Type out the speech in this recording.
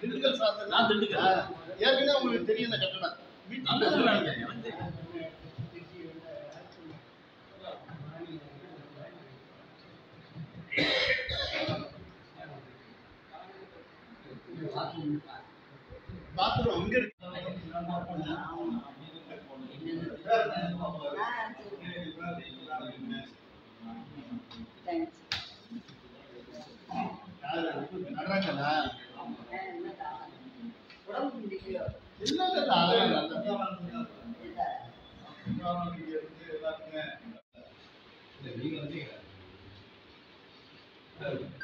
திண்டுக்கல் சார்ந்த நான் திண்டுக்கல். ஆ, ஏற்கனவே உங்களுக்கு தெரியும் இந்த கட்டணம் நல்லது வீட்டுக்கு நினைக்கிறேன் எனக்கு தெரியும். பாத்ரூம் அங்க இருக்கு யாரு? நடராஜனா இல்ல இல்ல இல்ல அதெல்லாம் நல்லது. நீங்க வந்து